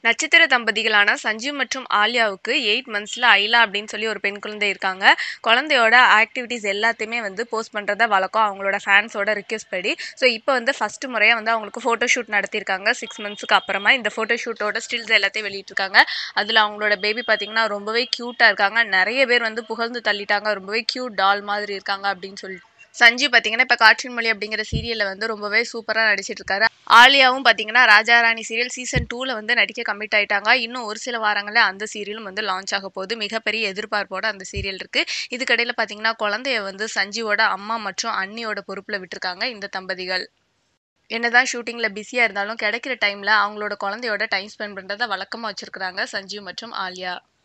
நட்சத்திர தம்பதிகளான சஞ்சீவ் மற்றும் ஆலியாவுக்கு எயிட் மந்த்ஸில் ஐலா அப்படின்னு சொல்லி ஒரு பெண் குழந்தை இருக்காங்க குழந்தையோட ஆக்டிவிட்டீஸ் எல்லாத்தையுமே வந்து போஸ்ட் பண்ணுறத வழக்கம் அவங்களோட ஃபேன்ஸோட ரிக்வெஸ்ட் படி ஸோ இப்போ வந்து ஃபஸ்ட்டு முறையாக வந்து அவங்களுக்கு ஃபோட்டோ ஷூட் நடத்தியிருக்காங்க சிக்ஸ் மந்த்ஸுக்கு அப்புறமா இந்த ஃபோட்டோ ஷூட்டோட ஸ்டில்ஸ் எல்லாத்தையும் வெளியிட்டிருக்காங்க அதில் அவங்களோட பேபி பார்த்தீங்கன்னா ரொம்பவே க்யூட்டாக இருக்காங்க நிறைய பேர் வந்து புகழ்ந்து தள்ளிட்டாங்க ரொம்பவே க்யூட் டால் மாதிரி இருக்காங்க அப்படின்னு சொல்லிட்டு சஞ்சீவ் பார்த்தீங்கன்னா இப்போ காற்றின் மொழி அப்படிங்கிற சீரியலில் வந்து ரொம்பவே சூப்பராக நடிச்சிட்டு இருக்காரு ஆலியாவும் பார்த்தீங்கன்னா ராஜா ராணி சீரியல் சீசன் டூவில் வந்து நடிக்க கமிட் ஆயிட்டாங்க இன்னும் ஒரு சில வாரங்களில் அந்த சீரியலும் வந்து லான்ச் ஆக போகுது மிகப்பெரிய எதிர்பார்ப்போட அந்த சீரியல் இருக்கு இதுக்கடையில் பார்த்தீங்கன்னா குழந்தைய வந்து சஞ்சீவோட அம்மா மற்றும் அண்ணியோட பொறுப்பில் விட்டுருக்காங்க இந்த தம்பதிகள் என்னதான் ஷூட்டிங்கில் பிஸியாக இருந்தாலும் கிடைக்கிற டைமில் அவங்களோட குழந்தையோட டைம் ஸ்பெண்ட் பண்ணுறத வழக்கமாக வச்சுருக்காங்க சஞ்சீவ் மற்றும் ஆலியா